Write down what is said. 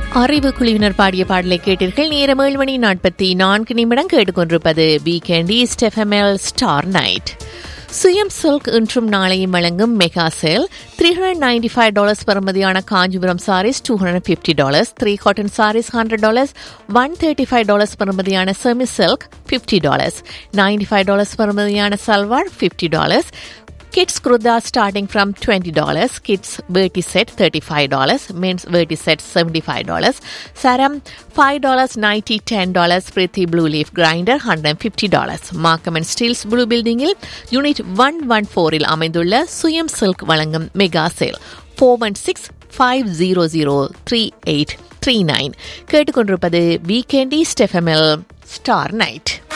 அறிவு குழுவினர் பாடிய பாடலை கேட்டீர்கள் நேரம் ஏழு மணி நாற்பத்தி நான்கு நிமிடம் கேட்டுக்கொண்டிருப்பது வீக்கெண்ட் ஈஸ்ட் எஃப்எம்எல் ஸ்டார் நைட் சுயம் சில்க் இன்றும் நாளையும் வழங்கும் mega sale three hundred ninety five dollars பெறுமதியான Kanchipuram sarees two hundred fifty dollars three cotton sarees hundred dollars one thirty five dollars பெறுமதியான semi silk fifty dollars ninety five dollars பெறுமதியான salwar fifty dollars Kids Kruda starting from $20. Kids Verti set $35. Men's Verti set $75. Saram $5, 90 $10. Priti Blue Leaf Grinder $150. Markham and Steels Blue Building இல் unit one one ஃபோரில் அமைந்துள்ள Suyam silk வழங்கும் mega sale four one six five zero zero three eight three nine கேட்டுக்கொண்டிருப்பது weekend east எஃப்எம்எல் star night